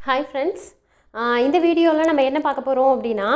hi friends இந்த வீடியோவில் நம்ம என்ன பார்க்க போகிறோம் அப்படின்னா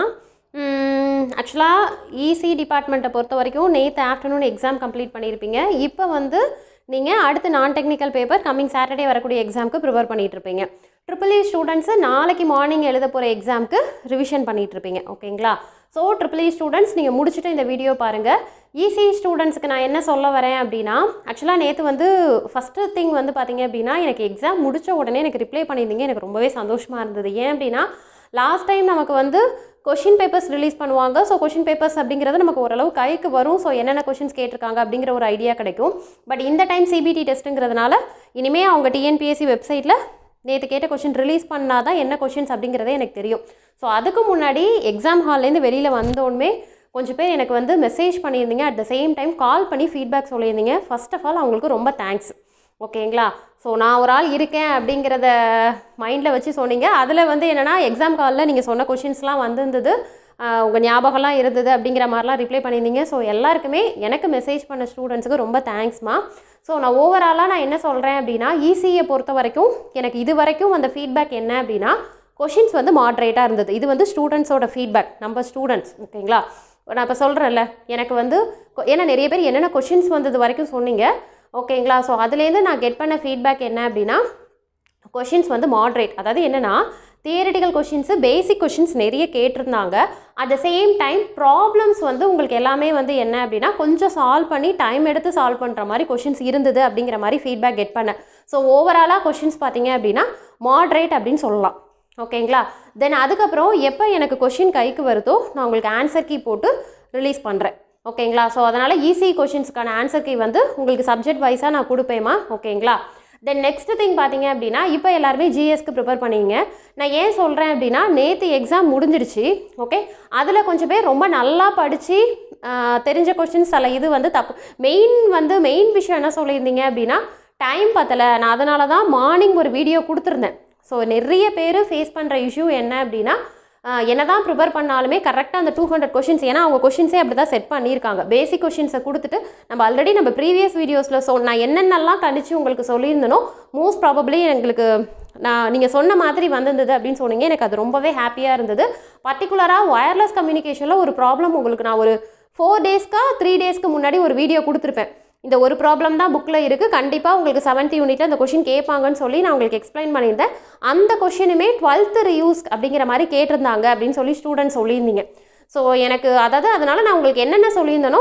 ஆக்சுவலாக இசி டிபார்ட்மெண்ட்டை பொறுத்த வரைக்கும் நேற்று ஆஃப்டர்நூன் எக்ஸாம் கம்ப்ளீட் பண்ணியிருப்பீங்க இப்போ வந்து நீங்கள் அடுத்து நான் டெக்னிக்கல் பேப்பர் கம்மிங் சாட்டர்டே வரக்கூடிய எக்ஸாமுக்கு ப்ரிப்பேர் பண்ணிட்டு இருப்பீங்க ட்ரிபிள் இ ஸ்டூடெண்ட்ஸு நாளைக்கு மார்னிங் எழுத போகிற எக்ஸாமுக்கு ரிவிஷன் பண்ணிட்டு இருப்பீங்க ஓகேங்களா ஸோ ட்ரிபிள் இ ஸ்டூடெண்ட்ஸ் நீங்கள் முடிச்சுட்டு இந்த வீடியோ பாருங்கள் இசி ஸ்டூடெண்ட்ஸ்க்கு நான் என்ன சொல்ல வரேன் அப்படின்னா ஆக்சுவலாக நேற்று வந்து ஃபஸ்ட்டு திங் வந்து பார்த்தீங்க அப்படின்னா எனக்கு எக்ஸாம் முடிச்ச உடனே எனக்கு ரிப்ளை பண்ணியிருந்தீங்க எனக்கு ரொம்பவே சந்தோஷமாக இருந்தது ஏன் அப்படின்னா லாஸ்ட் டைம் நமக்கு வந்து கொஷின் பேப்பர்ஸ் ரிலீஸ் பண்ணுவாங்க ஸோ கொஷின் பேப்பர்ஸ் அப்படிங்கிறது நமக்கு ஓரளவு கைக்கு வரும் ஸோ என்னென்ன கொஷின்ஸ் கேட்டிருக்காங்க அப்படிங்கிற ஒரு ஐடியா கிடைக்கும் பட் இந்த டைம் சிபிடி டெஸ்ட்டுங்கிறதுனால இனிமேல் அவங்க டிஎன்பிஎஸ்சி வெப்சைட்டில் நேற்று கேட்ட கொஷின் ரிலீஸ் பண்ணால் தான் என்ன கொஷின்ஸ் அப்படிங்கிறதே எனக்கு தெரியும் ஸோ அதுக்கு முன்னாடி எக்ஸாம் ஹால்லேருந்து வெளியில் வந்தோடனே கொஞ்சம் பேர் எனக்கு வந்து மெசேஜ் பண்ணியிருந்தீங்க at the same time call பண்ணி ஃபீட்பேக் சொல்லியிருந்தீங்க ஃபர்ஸ்ட் ஆஃப் ஆல் அவங்களுக்கு ரொம்ப தேங்க்ஸ் ஓகேங்களா ஸோ நான் ஒரு ஆள் இருக்கேன் அப்படிங்கிறத மைண்டில் வச்சு சொன்னீங்க அதில் வந்து என்னென்னா எக்ஸாம் காலில் நீங்கள் சொன்ன கொஷின்ஸ்லாம் வந்திருந்தது ஆஹ் உங்கள் ஞாபகம்லாம் இருந்தது அப்படிங்கிற மாதிரிலாம் ரிப்ளை பண்ணியிருந்தீங்க ஸோ எல்லாருக்குமே எனக்கு மெசேஜ் பண்ண ஸ்டூடெண்ட்ஸுக்கு ரொம்ப தேங்க்ஸ்மா ஸோ நான் ஓவராலாக நான் என்ன சொல்கிறேன் அப்படின்னா ஈஸியை பொறுத்த வரைக்கும் எனக்கு இது வரைக்கும் அந்த ஃபீட்பேக் என்ன அப்படின்னா கொஷின்ஸ் வந்து மாட்ரேட்டாக இருந்தது இது வந்து ஸ்டூடெண்ட்ஸோட ஃபீட்பேக் நம்ம ஸ்டூடெண்ட்ஸ் ஓகேங்களா நான் இப்போ சொல்கிறேன்ல எனக்கு வந்து கொ- ஏன்னா நிறைய பேர் என்னென்ன கொஷின்ஸ் வந்தது வரைக்கும் சொன்னீங்க ஓகேங்களா ஸோ அதுலேருந்து நான் கெட் பண்ண ஃபீட்பேக் என்ன அப்படின்னா கொஷின்ஸ் வந்து மாட்ரேட் அதாவது என்னென்னா தியரிட்டிக்கல் கொஷின்ஸு பேசிக் கொஷின்ஸ் நிறைய கேட்டிருந்தாங்க at the same time problems வந்து உங்களுக்கு எல்லாமே வந்து என்ன அப்படின்னா கொஞ்சம் சால்வ் பண்ணி டைம் எடுத்து சால்வ் பண்ணுற மாதிரி கொஷின்ஸ் இருந்தது அப்படிங்கிற மாதிரி ஃபீட்பேக் கெட் பண்ணேன் ஸோ ஓவராலாக கொஷின்ஸ் பார்த்தீங்க அப்படின்னா மாட்ரேட் அப்படின்னு சொல்லலாம் ஓகேங்களா தென் அதுக்கப்புறம் எப்போ எனக்கு கொஷின் கைக்கு வருதோ நான் உங்களுக்கு ஆன்சர் கீ போட்டு ரிலீஸ் பண்ணுறேன் ஓகேங்களா ஸோ அதனால் ஈஸி கொஷின்ஸ்க்கான ஆன்சர் கீ வந்து உங்களுக்கு சப்ஜெக்ட் வைஸாக நான் கொடுப்பேம்மா ஓகேங்களா தென் நெக்ஸ்ட் திங் பார்த்தீங்க அப்படின்னா இப்போ எல்லாருமே ஜிஎஸ்க்கு ப்ரிப்பேர் பண்ணீங்க நான் ஏன் சொல்கிறேன் அப்படின்னா நேற்று எக்ஸாம் முடிஞ்சிடுச்சு ஓகே அதில் கொஞ்சம் பேர் ரொம்ப நல்லா படித்து தெரிஞ்ச கொஷின்ஸ் அல்ல இது வந்து தப்பு மெயின் வந்து மெயின் விஷயம் என்ன சொல்லியிருந்தீங்க அப்படின்னா டைம் பத்தலை நான் அதனால தான் மார்னிங் ஒரு வீடியோ கொடுத்துருந்தேன் ஸோ நிறைய பேர் ஃபேஸ் பண்ணுற இஷ்யூ என்ன அப்படின்னா என்ன தான் ப்ரிப்பேர் பண்ணாலுமே கரெக்டாக அந்த டூ ஹண்ட்ரட் கொஷின்ஸ் ஏன்னா அவங்க கொஷின்ஸே அப்படி தான் செட் பண்ணியிருக்காங்க பேசிக் கொஷின்ஸை கொடுத்துட்டு நம்ம ஆல்ரெடி நம்ம ப்ரீவியஸ் வீடியோஸில் சொ நான் என்னென்னலாம் கணிச்சு உங்களுக்கு சொல்லியிருந்தனோ மோஸ்ட் ப்ராபப்ளி எங்களுக்கு நான் நீங்கள் சொன்ன மாதிரி வந்திருந்தது அப்படின்னு சொன்னீங்க எனக்கு அது ரொம்பவே ஹாப்பியாக இருந்தது பர்டிகுலராக ஒயர்லெஸ் கம்யூனிகேஷனில் ஒரு ப்ராப்ளம் உங்களுக்கு நான் ஒரு ஃபோர் டேஸ்க்கா த்ரீ டேஸ்க்கு முன்னாடி ஒரு வீடியோ கொடுத்துருப்பேன் இந்த ஒரு ப்ராப்ளம் தான் புக்கில் இருக்குது கண்டிப்பாக உங்களுக்கு செவன்த் யூனிட்டில் அந்த கொஷின் கேட்பாங்கன்னு சொல்லி நான் உங்களுக்கு எக்ஸ்பிளைன் பண்ணியிருந்தேன் அந்த கொஷினுமே டுவெல்த்து ரியூஸ் அப்படிங்கிற மாதிரி கேட்டிருந்தாங்க அப்படின்னு சொல்லி ஸ்டூடெண்ட்ஸ் சொல்லியிருந்தீங்க ஸோ எனக்கு அதாவது அதனால் நான் உங்களுக்கு என்னென்ன சொல்லியிருந்தனோ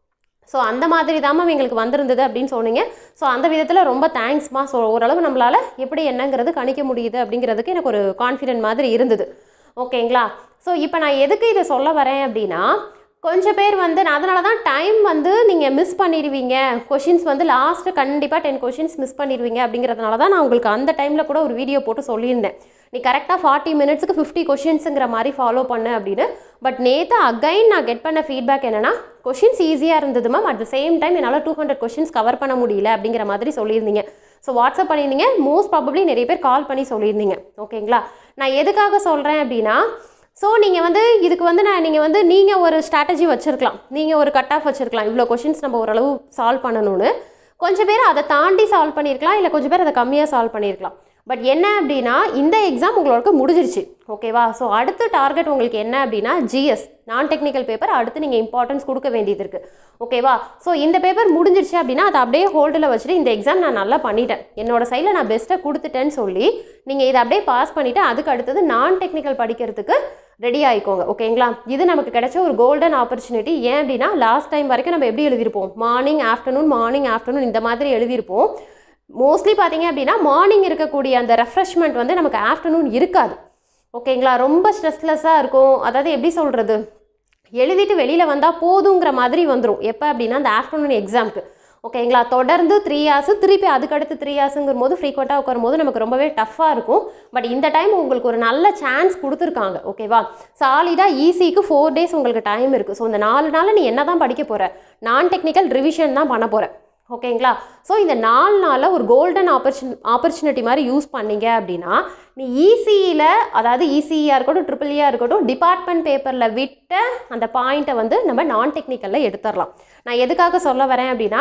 ஸோ அந்த மாதிரி தான் எங்களுக்கு வந்திருந்தது அப்படின்னு சொன்னீங்க ஸோ அந்த விதத்தில் ரொம்ப தேங்க்ஸ்மா ஸோ ஓரளவு நம்மளால் எப்படி என்னங்கிறது கணிக்க முடியுது அப்படிங்கிறதுக்கு எனக்கு ஒரு கான்ஃபிடென்ட் மாதிரி இருந்தது ஓகேங்களா ஸோ இப்போ நான் எதுக்கு இதை சொல்ல வரேன் அப்படின்னா கொஞ்சம் பேர் வந்து நான் அதனால தான் டைம் வந்து நீங்கள் மிஸ் பண்ணிடுவீங்க கொஷின்ஸ் வந்து லாஸ்ட்டு கண்டிப்பாக டென் கொஷின்ஸ் மிஸ் பண்ணிடுவீங்க அப்படிங்கிறதுனால தான் நான் உங்களுக்கு அந்த டைமில் கூட ஒரு வீடியோ போட்டு சொல்லியிருந்தேன் நீ கரெக்டாக ஃபார்ட்டி மினிட்ஸுக்கு ஃபிஃப்டி கொஷின்ஸுங்கிற மாதிரி ஃபாலோ பண்ணு அப்படின்னு பட் நேற்று அகைன் நான் கெட் பண்ண ஃபீட்பேக் என்னென்னா கொஷின்ஸ் ஈஸியாக இருந்தது ma'am at the same time என்னால் டூ ஹண்ட்ரட் கொஷின்ஸ் கவர் பண்ண முடியல அப்படிங்கிற மாதிரி சொல்லியிருந்தீங்க ஸோ வாட்ஸ்அப் பண்ணியிருந்தீங்க மோஸ்ட் ப்ராபப்ளி நிறைய பேர் கால் பண்ணி சொல்லியிருந்தீங்க ஓகேங்களா நான் எதுக்காக சொல்கிறேன் அப்படின்னா ஸோ நீங்கள் வந்து இதுக்கு வந்து நான் நீங்கள் வந்து நீங்கள் ஒரு ஸ்ட்ராட்டஜி வச்சுருக்கலாம் நீங்கள் ஒரு கட் ஆஃப் வச்சுருக்கலாம் இவ்வளோ கொஷின்ஸ் நம்ம ஓரளவு சால்வ் பண்ணணும்னு கொஞ்சம் பேர் அதை தாண்டி சால்வ் பண்ணியிருக்கலாம் இல்லை கொஞ்சம் பேர் அதை கம்மியாக சால்வ் பண்ணியிருக்கலாம் பட் என்ன அப்படின்னா இந்த எக்ஸாம் உங்களுக்கு முடிஞ்சிருச்சு ஓகேவா ஸோ அடுத்த டார்கெட் உங்களுக்கு என்ன அப்படின்னா ஜிஎஸ் நான் டெக்னிக்கல் பேப்பர் அடுத்து நீங்கள் இம்பார்ட்டன்ஸ் கொடுக்க வேண்டியது இருக்குது ஓகேவா ஸோ இந்த பேப்பர் முடிஞ்சிருச்சு அப்படின்னா அதை அப்படியே ஹோல்டில் வச்சுட்டு இந்த எக்ஸாம் நான் நல்லா பண்ணிட்டேன் என்னோட சைடில் நான் பெஸ்ட்டை கொடுத்துட்டேன்னு சொல்லி நீங்கள் இதை அப்படியே பாஸ் பண்ணிவிட்டு அதுக்கு அடுத்தது நான் டெக்னிக்கல் படிக்கிறதுக்கு ரெடி ஆகிக்கோங்க ஓகேங்களா இது நமக்கு கிடைச்ச ஒரு கோல்டன் ஆப்பர்ச்சுனிட்டி ஏன் அப்படின்னா லாஸ்ட் டைம் வரைக்கும் நம்ம எப்படி எழுதியிருப்போம் மார்னிங் ஆஃப்டர்நூன் மார்னிங் ஆஃப்டர்நூன் இந்த மாதிரி எழுதியிருப்போம் மோஸ்ட்லி பார்த்தீங்க அப்படின்னா மார்னிங் இருக்கக்கூடிய அந்த ரெஃப்ரெஷ்மெண்ட் வந்து நமக்கு ஆஃப்டர்நூன் இருக்காது ஓகேங்களா ரொம்ப ஸ்ட்ரெஸ்லெஸ்ஸாக இருக்கும் அதாவது எப்படி சொல்கிறது எழுதிட்டு வெளியில் வந்தால் போதுங்கிற மாதிரி வந்துடும் எப்போ அப்படின்னா அந்த ஆஃப்டர்நூன் எக்ஸாமுக்கு ஓகேங்களா தொடர்ந்து த்ரீ ஹார்ஸு திருப்பி அதுக்கடுத்து த்ரீ ஹார்ஸுங்கிற போது ஃப்ரீக்வெண்ட்டாக உட்காரும் போது நமக்கு ரொம்பவே டஃப்பாக இருக்கும் பட் இந்த டைம் உங்களுக்கு ஒரு நல்ல சான்ஸ் கொடுத்துருக்காங்க ஓகேவா சாலிடாக ஈஸிக்கு ஃபோர் டேஸ் உங்களுக்கு டைம் இருக்குது ஸோ இந்த நாலு நாளில் நீ என்ன தான் படிக்க போகிற நான் டெக்னிக்கல் ரிவிஷன் தான் பண்ண போகிற ஓகேங்களா ஸோ இந்த நாலு நாளில் ஒரு கோல்டன் ஆப்பர்ச்சுன் ஆப்பர்ச்சுனிட்டி மாதிரி யூஸ் பண்ணீங்க அப்படின்னா நீ ஈஸியில் அதாவது ஈஸியாக இருக்கட்டும் ட்ரிபிள்இயாக இருக்கட்டும் டிபார்ட்மெண்ட் பேப்பரில் விட்ட அந்த பாயிண்ட்டை வந்து நம்ம நான் டெக்னிக்கலில் எடுத்துடலாம் நான் எதுக்காக சொல்ல வரேன் அப்படின்னா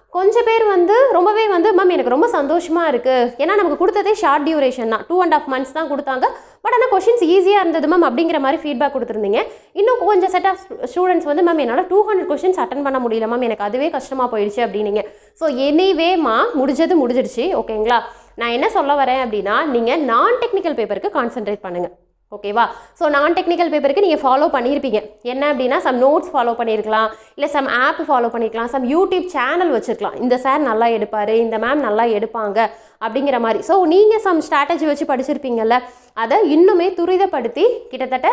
கொஞ்சம் பேர் வந்து ரொம்பவே வந்து மேம் எனக்கு ரொம்ப சந்தோஷமாக இருக்குது ஏன்னா நமக்கு கொடுத்ததே ஷார்ட் டியூரேஷன் தான் டூ அண்ட் ஆஃப் மந்த்ஸ் தான் கொடுத்தாங்க பட் ஆனால் கொஷின்ஸ் ஈஸியாக இருந்தது மேம் அப்படிங்கிற மாதிரி ஃபீட்பேக் கொடுத்துருந்தீங்க இன்னும் கொஞ்சம் செட் ஆஃப் ஸ்டூடெண்ட்ஸ் வந்து மேம் என்னால் டூ ஹண்ட்ரட் கொஷின்ஸ் அட்டன் பண்ண முடியல மேம் எனக்கு அதுவே கஷ்டமாக போயிடுச்சு அப்படின்னீங்க ஸோ எனிவேமா முடிஞ்சது முடிஞ்சிடுச்சு ஓகேங்களா நான் என்ன சொல்ல வரேன் அப்படின்னா நீங்கள் நான் டெக்னிக்கல் பேப்பருக்கு கான்சென்ட்ரேட் பண்ணுங்கள் ஓகேவா ஸோ நான் டெக்னிக்கல் பேப்பருக்கு நீங்கள் ஃபாலோ பண்ணியிருப்பீங்க என்ன அப்படின்னா சம் நோட்ஸ் ஃபாலோ பண்ணியிருக்கலாம் இல்லை சம் ஆப் ஃபாலோ பண்ணியிருக்கலாம் சம் யூடியூப் சேனல் வச்சுருக்கலாம் இந்த சார் நல்லா எடுப்பார் இந்த மேம் நல்லா எடுப்பாங்க அப்படிங்கிற மாதிரி ஸோ நீங்கள் சம் ஸ்ட்ராட்டஜி வச்சு படிச்சிருப்பீங்கல்ல அதை இன்னுமே துரிதப்படுத்தி கிட்டத்தட்ட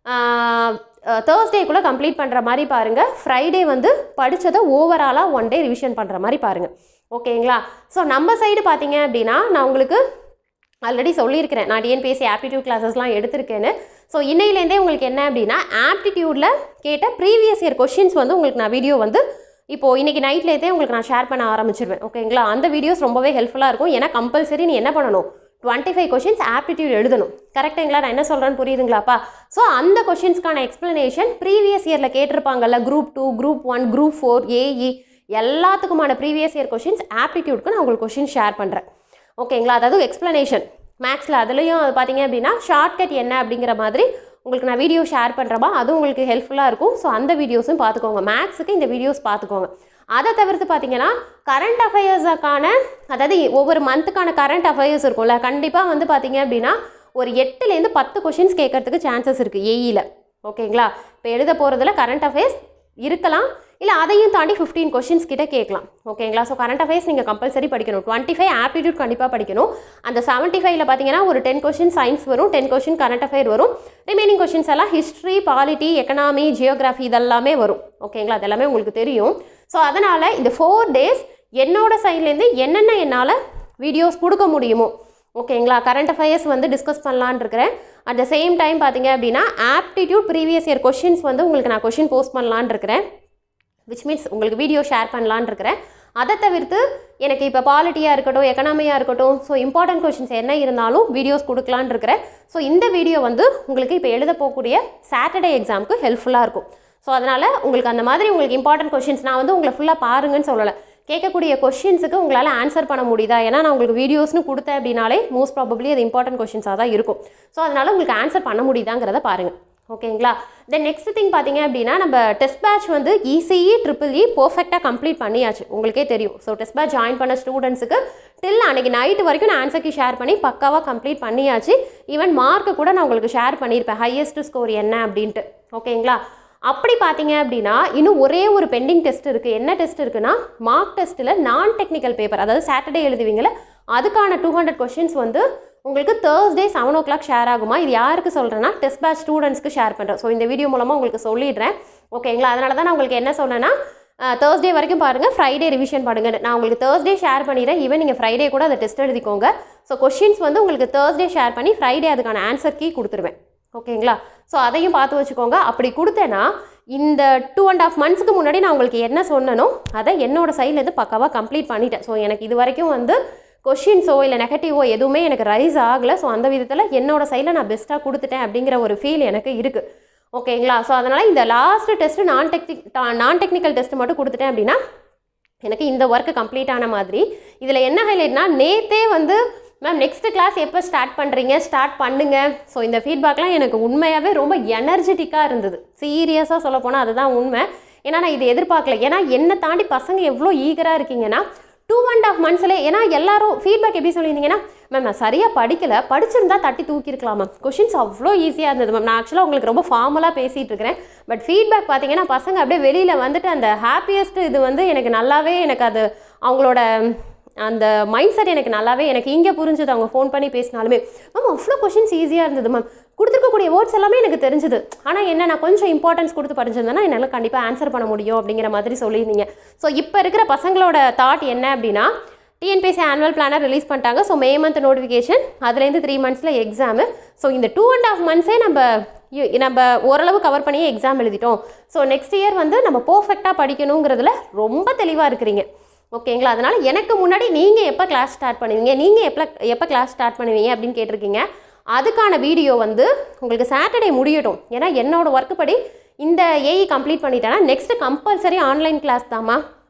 தேர்ஸ்டேக்குள்ளே கம்ப்ளீட் பண்ணுற மாதிரி பாருங்கள் ஃப்ரைடே வந்து படித்ததை ஓவராலாக ஒன் டே ரிவிஷன் பண்ணுற மாதிரி பாருங்கள் ஓகேங்களா ஸோ நம்ம சைடு பார்த்தீங்க அப்படின்னா நான் உங்களுக்கு ஆல்ரெடி சொல்லியிருக்கிறேன் நான் டிஎன்பிஎஸ்சி ஆப்டிடியூட் கிளாஸஸ்லாம் எடுத்திருக்கேன்னு ஸோ இன்னையிலேருந்தே உங்களுக்கு என்ன அப்படின்னா ஆப்டிடியூடில் கேட்ட ப்ரீவியஸ் இயர் கொஷின்ஸ் வந்து உங்களுக்கு நான் வீடியோ வந்து இப்போது இன்றைக்கி நைட்லேருந்தே உங்களுக்கு நான் ஷேர் பண்ண ஆரம்பிச்சிருவேன் ஓகேங்களா அந்த வீடியோஸ் ரொம்பவே ஹெல்ப்ஃபுல்லாக இருக்கும் ஏன்னா கம்பல்சரி நீ என்ன பண்ணணும் டுவெண்ட்டி ஃபைவ் கொஷின்ஸ் ஆப்டிடியூட் எழுதணும் கரெக்டுங்களா நான் என்ன சொல்கிறேன்னு புரியுதுங்களாப்பா ஸோ அந்த கொஷின்ஸ்க்கான எக்ஸ்ப்ளனேஷன் ப்ரீவியஸ் இயரில் கேட்டிருப்பாங்கல்ல group two group one group four AE எல்லாத்துக்குமான ப்ரீவியஸ் இயர் கொஷின்ஸ் ஆப்டிடியூட்க்கு நான் உங்களுக்கு கொஷின் ஷேர் பண்ணுறேன் ஓகேங்களா அதாவது எக்ஸ்ப்ளனேஷன் மேக்ஸில் அதுலேயும் அது பார்த்தீங்க அப்படின்னா ஷார்ட்கட் என்ன அப்படிங்கிற மாதிரி உங்களுக்கு நான் வீடியோ ஷேர் பண்ணுறப்பா அதுவும் உங்களுக்கு ஹெல்ப்ஃபுல்லாக இருக்கும் ஸோ அந்த வீடியோஸும் பார்த்துக்கோங்க மேக்ஸுக்கு இந்த வீடியோஸ் பார்த்துக்கோங்க அதை தவிர்த்து பார்த்தீங்கன்னா கரண்ட் அஃபேர்ஸுக்கான அதாவது ஒவ்வொரு மந்த்துக்கான கரண்ட் அஃபேர்ஸ் இருக்கும்ல கண்டிப்பாக வந்து பார்த்தீங்க அப்படின்னா ஒரு எட்டுலேருந்து பத்து கொஷின்ஸ் கேட்கறதுக்கு சான்சஸ் இருக்குது ஏஇயில் ஓகேங்களா இப்போ எழுத போகிறதுல கரண்ட் அஃபேர்ஸ் இருக்கலாம் இல்லை அதையும் தாண்டி ஃபிஃப்டீன் கொஷின்ஸ் கிட்ட கேட்கலாம் ஓகேங்களா ஸோ கரண்ட் அஃபேர்ஸ் நீங்கள் கம்பல்சரி படிக்கணும் டுவெண்ட்டி ஃபைவ் ஆப்டிடியூட் கண்டிப்பாக படிக்கணும் அந்த செவன்ட்டி ஃபைவ்ல பார்த்தீங்கன்னா ஒரு டென் கொஷின் சயின்ஸ் வரும் டென் கொஷின் கரண்ட் அஃபேர் வரும் ரிமைனிங் கொஷின்ஸ் எல்லாம் ஹிஸ்ட்ரி பாலிட்டி எக்கனாமி ஜியோகிராஃபி இதெல்லாமே வரும் ஓகேங்களா அதெல்லாமே உங்களுக்கு தெரியும் ஸோ அதனால் இந்த ஃபோர் டேஸ் என்னோட சைட்லேருந்து என்னென்ன என்னால் வீடியோஸ் கொடுக்க முடியுமோ ஓகேங்களா கரண்ட் அஃபேர்ஸ் வந்து டிஸ்கஸ் பண்ணலான்னு இருக்கிறேன் அட் த சேம் டைம் பார்த்தீங்க அப்படின்னா ஆப்டிடியூட் ப்ரீவியஸ் இயர் கொஷின்ஸ் வந்து உங்களுக்கு நான் கொஷின் போஸ்ட் பண்ணலான்னு இருக்கிறேன் விச் மீன்ஸ் உங்களுக்கு வீடியோ ஷேர் பண்ணலான்னு இருக்கிறேன் அதை தவிர்த்து எனக்கு இப்போ பாலிட்டியாக இருக்கட்டும் எக்கனாமியாக இருக்கட்டும் ஸோ இம்பார்ட்டன்ட் கொஷின்ஸ் என்ன இருந்தாலும் வீடியோஸ் கொடுக்கலான்னு இருக்கிறேன் ஸோ இந்த வீடியோ வந்து உங்களுக்கு இப்போ எழுத போகக்கூடிய சாட்டர்டே எக்ஸாமுக்கு ஹெல்ப்ஃபுல்லாக இருக்கும் ஸோ அதனால் உங்களுக்கு அந்த மாதிரி உங்களுக்கு இம்பார்ட்டன்ட் கொஷின்ஸ் நான் வந்து உங்களை ஃபுல்லாக பாருங்கன்னு சொல்லலை கேட்கக்கூடிய கொஷின்ஸுக்கு உங்களால் ஆன்சர் பண்ண முடியுதா ஏன்னா நான் உங்களுக்கு வீடியோஸ்னு கொடுத்தேன் அப்படின்னாலே மோஸ்ட் ப்ராபப்ளி அது இம்பார்ட்டன்ட் கொஷின்ஸாக தான் இருக்கும் ஸோ அதனால் உங்களுக்கு ஆன்சர் பண்ண முடியுதாங்கிறத பாருங்கள் ஓகேங்களா தென் நெக்ஸ்ட் திங் பார்த்தீங்க அப்படின்னா நம்ம டெஸ்ட் பேட்ச் வந்து இசிஇ ட்ரிபிள் இ பர்ஃபெக்டாக கம்ப்ளீட் பண்ணியாச்சு உங்களுக்கே தெரியும் ஸோ டெஸ்ட் பேட்ச் ஜாயின் பண்ண ஸ்டூடெண்ட்ஸுக்கு டில் அன்றைக்கி நைட்டு வரைக்கும் நான் ஆன்சர் கீ ஷேர் பண்ணி பக்காவாக கம்ப்ளீட் பண்ணியாச்சு ஈவன் மார்க்கு கூட நான் உங்களுக்கு ஷேர் பண்ணியிருப்பேன் ஹையஸ்ட் ஸ்கோர் என்ன அப்படின்ட்டு ஓகேங்களா அப்படி பார்த்தீங்க அப்படின்னா இன்னும் ஒரே ஒரு பெண்டிங் டெஸ்ட் இருக்குது என்ன டெஸ்ட் இருக்குன்னா மார்க் டெஸ்ட்டில் நான் டெக்னிக்கல் பேப்பர் அதாவது சாட்டர்டே எழுதுவீங்கள அதுக்கான டூ ஹண்ட்ரட் கொஷின்ஸ் வந்து உங்களுக்கு Thursday seven o'clock share ஆகுமா இது யாருக்கு சொல்கிறேன்னா டெஸ்ட் பேட்ச் ஸ்டூடெண்ட்ஸ்க்கு ஷேர் பண்ணுறேன் ஸோ இந்த வீடியோ மூலமாக உங்களுக்கு சொல்லிடுறேன் ஓகேங்களா அதனால தான் நான் உங்களுக்கு என்ன சொன்னேன்னா தேர்ஸ்டே வரைக்கும் பாருங்கள் ஃப்ரைடே ரிவிஷன் பண்ணுங்க நான் உங்களுக்கு தேர்ஸ்டே ஷேர் பண்ணிடுறேன் ஈவன் நீங்கள் ஃப்ரைடே கூட அதை டெஸ்ட் எழுதிக்கோங்க ஸோ கொஷின்ஸ் வந்து உங்களுக்கு தேர்ஸ்டே ஷேர் பண்ணி ஃப்ரைடே அதுக்கான ஆன்சர் கீ கொடுத்துருவேன் ஓகேங்களா ஸோ அதையும் பார்த்து வச்சுக்கோங்க அப்படி கொடுத்தேன்னா இந்த டூ அண்ட் ஆஃப் மந்த்ஸ்க்கு முன்னாடி நான் உங்களுக்கு என்ன சொன்னனோ அதை என்னோட சைட்லேருந்து பக்காவாக கம்ப்ளீட் பண்ணிட்டேன் ஸோ எனக்கு இது வரைக்கும் வந்து கொஷின்ஸோ இல்லை நெகட்டிவோ எதுவுமே எனக்கு ரைஸ் ஆகலை ஸோ அந்த விதத்தில் என்னோட சைடில் நான் பெஸ்ட்டாக கொடுத்துட்டேன் அப்படிங்கிற ஒரு ஃபீல் எனக்கு இருக்குது ஓகேங்களா ஸோ அதனால் இந்த லாஸ்ட் டெஸ்ட்டு நான் டெக்னிக் நான் டெக்னிக்கல் டெஸ்ட் மட்டும் கொடுத்துட்டேன் அப்படின்னா எனக்கு இந்த ஒர்க்கு கம்ப்ளீட் ஆன மாதிரி இதில் என்ன ஹைலைட்னா நேத்தே வந்து மேம் நெக்ஸ்ட் கிளாஸ் எப்போ ஸ்டார்ட் பண்ணுறீங்க ஸ்டார்ட் பண்ணுங்க ஸோ இந்த ஃபீட்பேக்லாம் எனக்கு உண்மையாகவே ரொம்ப எனர்ஜெட்டிக்காக இருந்தது சீரியஸாக சொல்ல போனால் அதுதான் உண்மை ஏன்னா நான் இதை எதிர்பார்க்கல ஏன்னா என்னை தாண்டி பசங்க எவ்வளோ ஈகராக இருக்கீங்கன்னா டூ அண்ட் ஆஃப் மந்த்ஸ்லேயே ஏன்னா எல்லாரும் ஃபீட்பேக் எப்படி சொல்லியிருந்தீங்கன்னா மேம் நான் சரியாக படிக்கல படிச்சிருந்தா தட்டி தூக்கியிருக்கலாம் மேம் கொஷின்ஸ் அவ்வளோ ஈஸியாக இருந்தது மேம் நான் ஆக்சுவலாக உங்களுக்கு ரொம்ப ஃபார்மலாக பேசிகிட்டு இருக்கிறேன் பட் ஃபீட்பேக் பார்த்தீங்கன்னா பசங்க அப்படியே வெளியில் வந்துட்டு அந்த ஹாப்பியஸ்ட் இது வந்து எனக்கு நல்லாவே எனக்கு அது அவங்களோட அந்த மைண்ட் செட் எனக்கு நல்லாவே எனக்கு இங்கே புரிஞ்சுது அவங்க ஃபோன் பண்ணி பேசினாலுமே மேம் அவ்வளோ கொஷின்ஸ் ஈஸியாக இருந்தது மேம் கொடுத்துருக்கக்கூடிய வேர்ட்ஸ் எல்லாமே எனக்கு தெரிஞ்சுது ஆனால் என்ன நான் கொஞ்சம் இம்பார்ட்டன்ஸ் கொடுத்து படிச்சிருந்தேன்னா என்னால் கண்டிப்பாக ஆன்சர் பண்ண முடியும் அப்படிங்கிற மாதிரி சொல்லியிருந்தீங்க ஸோ இப்போ இருக்கிற பசங்களோட தாட் என்ன அப்படின்னா டிஎன்பிஎஸ்சி ஆனுவல் பிளானர் ரிலீஸ் பண்ணிட்டாங்க ஸோ மே மந்த் நோட்டிஃபிகேஷன் அதுலேருந்து த்ரீ மந்த்ஸில் எக்ஸாமு ஸோ இந்த டூ அண்ட் ஆஃப் மந்த்ஸே நம்ம இ- நம்ம ஓரளவு கவர் பண்ணியே எக்ஸாம் எழுதிட்டோம் ஸோ நெக்ஸ்ட் இயர் வந்து நம்ம பர்ஃபெக்டாக படிக்கணுங்கிறதுல ரொம்ப தெளிவாக இருக்கிறீங்க ஓகேங்களா அதனால் எனக்கு முன்னாடி நீங்கள் எப்போ கிளாஸ் ஸ்டார்ட் பண்ணுவீங்க நீங்கள் எப்போ எப்போ கிளாஸ் ஸ்டார்ட் பண்ணுவீங்க அப்படின்னு கேட்டிருக்கீங்க அதுக்கான வீடியோ வந்து உங்களுக்கு சாட்டர்டே முடியட்டும் ஏன்னா என்னோட ஒர்க்கு படி இந்த ஏஇ கம்ப்ளீட் பண்ணிட்டேன்னா நெக்ஸ்ட்டு கம்பல்சரி ஆன்லைன் கிளாஸ் தாம்மா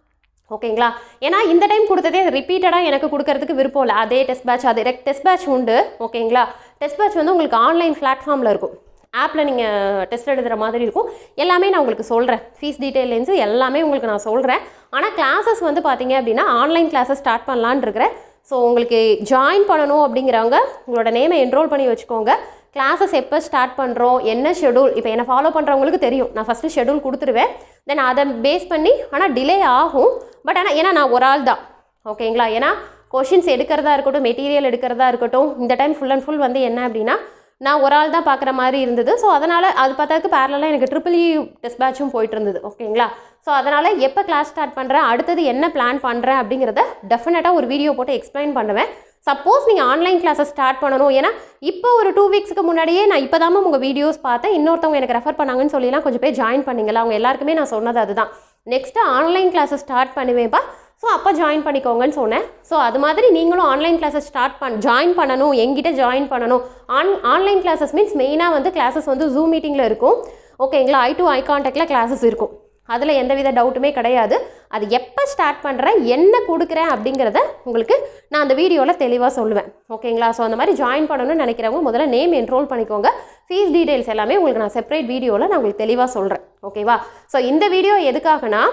ஓகேங்களா ஏன்னா இந்த டைம் கொடுத்ததே ரிப்பீட்டடாக எனக்கு கொடுக்கறதுக்கு விருப்பம் இல்லை அதே டெஸ்ட் பேட்ச் அது டெஸ்ட் பேட்ச் உண்டு ஓகேங்களா டெஸ்ட் பேட்ச் வந்து உங்களுக்கு ஆன்லைன் பிளாட்ஃபார்மில் இருக்கும் ஆப்பில் நீங்கள் டெஸ்ட் எழுதுகிற மாதிரி இருக்கும் எல்லாமே நான் உங்களுக்கு சொல்கிறேன் ஃபீஸ் டீட்டெயிலேருந்து எல்லாமே உங்களுக்கு நான் சொல்கிறேன் ஆனால் கிளாஸஸ் வந்து பார்த்தீங்க அப்படின்னா ஆன்லைன் கிளாஸஸ் ஸ்டார்ட் பண்ணலான்னு இருக்கிறேன் ஸோ உங்களுக்கு ஜாயின் பண்ணணும் அப்படிங்கிறவங்க உங்களோட நேமை என்ரோல் பண்ணி வச்சுக்கோங்க கிளாஸஸ் எப்போ ஸ்டார்ட் பண்ணுறோம் என்ன ஷெடியூல் இப்போ என்னை ஃபாலோ பண்ணுறவங்களுக்கு தெரியும் நான் ஃபஸ்ட்டு ஷெடியூல் கொடுத்துருவேன் தென் அதை பேஸ் பண்ணி ஆனால் டிலே ஆகும் பட் ஆனால் ஏன்னா நான் ஒரு ஆள் தான் ஓகேங்களா ஏன்னா கொஷின்ஸ் எடுக்கிறதா இருக்கட்டும் மெட்டீரியல் எடுக்கிறதா இருக்கட்டும் இந்த டைம் ஃபுல் அண்ட் ஃபுல் வந்து என்ன அப்படின்னா நான் ஒரு ஆள் தான் பார்க்குற மாதிரி இருந்தது ஸோ அதனால் அது பார்த்தாக்கு பேரலாக எனக்கு ட்ரிபிள் இ டெஸ்ட் பேட்சும் போயிட்டு இருந்தது ஓகேங்களா ஸோ அதனால் எப்போ கிளாஸ் ஸ்டார்ட் பண்ணுறேன் அடுத்தது என்ன பிளான் பண்ணுறேன் அப்படிங்கிறத டெஃபினட்டாக ஒரு வீடியோ போட்டு எக்ஸ்பிளைன் பண்ணுவேன் சப்போஸ் நீங்கள் ஆன்லைன் கிளாஸஸ் ஸ்டார்ட் பண்ணணும் ஏன்னா இப்போ ஒரு டூ வீக்ஸ்க்கு முன்னாடியே நான் இப்போ தான் உங்கள் வீடியோஸ் பார்த்தேன் இன்னொருத்தவங்க எனக்கு ரெஃபர் பண்ணாங்கன்னு சொல்லிலாம் கொஞ்சம் பேர் ஜாயின் பண்ணீங்களா அவங்க எல்லாருக்குமே நான் சொன்னது அதுதான் நெக்ஸ்ட்டு ஆன்லைன் கிளாஸஸ் ஸ்டார்ட் பண்ணுவேன்ப்பா ஸோ அப்போ ஜாயின் பண்ணிக்கோங்கன்னு சொன்னேன் ஸோ அது மாதிரி நீங்களும் ஆன்லைன் கிளாஸஸ் ஸ்டார்ட் பண் ஜாயின் பண்ணணும் எங்கிட்ட ஜாயின் பண்ணணும் ஆன் ஆன்லைன் கிளாஸஸ் மீன்ஸ் மெயினாக வந்து கிளாஸஸ் வந்து ஜூம் மீட்டிங்கில் இருக்கும் ஓகேங்களா ஐ டு ஐ கான்டாக்டில் கிளாஸஸ் இருக்கும் அதில் எந்தவித டவுட்டுமே கிடையாது அது எப்போ ஸ்டார்ட் பண்ணுறேன் என்ன கொடுக்குறேன் அப்படிங்கிறத உங்களுக்கு நான் அந்த வீடியோவில் தெளிவாக சொல்லுவேன் ஓகேங்களா ஸோ அந்த மாதிரி ஜாயின் பண்ணணும்னு நினைக்கிறவங்க முதல்ல நேம் என்ரோல் பண்ணிக்கோங்க ஃபீஸ் டீடைல்ஸ் எல்லாமே உங்களுக்கு நான் செப்பரேட் வீடியோவில் நான் உங்களுக்கு தெளிவாக சொல்கிறேன் ஓகேவா ஸோ இந்த வீடியோ எதுக்காகனா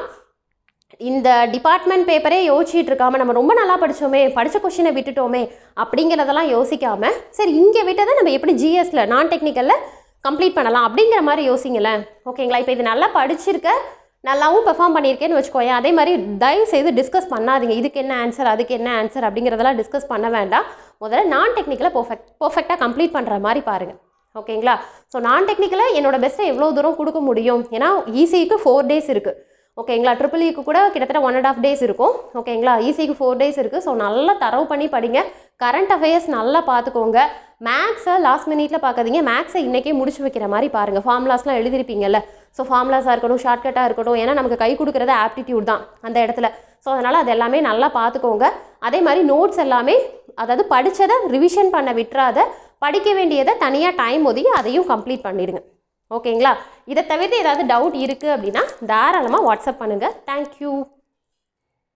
இந்த டிபார்ட்மெண்ட் பேப்பரே யோசிச்சுட்டு இருக்காம நம்ம ரொம்ப நல்லா படித்தோமே படித்த கொஷினை விட்டுட்டோமே அப்படிங்கிறதெல்லாம் யோசிக்காம சரி இங்கே விட்டதை நம்ம எப்படி ஜிஎஸ்ல நான் டெக்னிக்கலில் கம்ப்ளீட் பண்ணலாம் அப்படிங்கிற மாதிரி யோசிங்களேன் ஓகேங்களா இப்போ இது நல்லா படிச்சிருக்க நல்லாவும் பெர்ஃபார்ம் பண்ணியிருக்கேன்னு வச்சுக்கோயேன் அதே மாதிரி தயவு செய்து டிஸ்கஸ் பண்ணாதீங்க இதுக்கு என்ன ஆன்சர் அதுக்கு என்ன ஆன்சர் அப்படிங்கிறதெல்லாம் டிஸ்கஸ் பண்ண வேண்டாம் முதல்ல நான் டெக்னிக்கலை பர்ஃபெக்ட் பர்ஃபெக்டாக கம்ப்ளீட் பண்ணுற மாதிரி பாருங்கள் ஓகேங்களா ஸோ நான் டெக்னிக்கலாக என்னோட பெஸ்ட்டை எவ்வளோ தூரம் கொடுக்க முடியும் ஏன்னா ஈஸிக்கு ஃபோர் டேஸ் இருக்குது ஓகேங்களா ட்ரிபிள் இக்கு கூட கிட்டத்தட்ட ஒன் அண்ட் ஆஃப் டேஸ் இருக்கும் ஓகேங்களா ஈஸிக்கு ஃபோர் டேஸ் இருக்குது ஸோ நல்லா தரவு பண்ணி படிங்க கரண்ட் அஃபேர்ஸ் நல்லா பார்த்துக்கோங்க மேக்ஸை லாஸ்ட் மினிட்ல பார்க்காதீங்க மேக்ஸை இன்றைக்கே முடிச்சு வைக்கிற மாதிரி பாருங்கள் ஃபார்முலாஸ்லாம் எழுதிருப்பீங்கல்ல ஸோ ஃபார்முலாஸாக இருக்கட்டும் ஷார்ட்கட்டாக இருக்கட்டும் ஏன்னா நமக்கு கை கொடுக்குறது ஆப்டிடியூட் தான் அந்த இடத்துல ஸோ அதனால் அது எல்லாமே நல்லா பார்த்துக்கோங்க அதே மாதிரி நோட்ஸ் எல்லாமே அதாவது படித்ததை ரிவிஷன் பண்ண விட்டுறாத படிக்க வேண்டியதை தனியாக டைம் ஒதுக்கி அதையும் கம்ப்ளீட் பண்ணிடுங்க ஓகேங்களா இதை தவிர்த்து ஏதாவது டவுட் இருக்குது அப்படின்னா தாராளமாக வாட்ஸ்அப் பண்ணுங்கள் தேங்க்யூ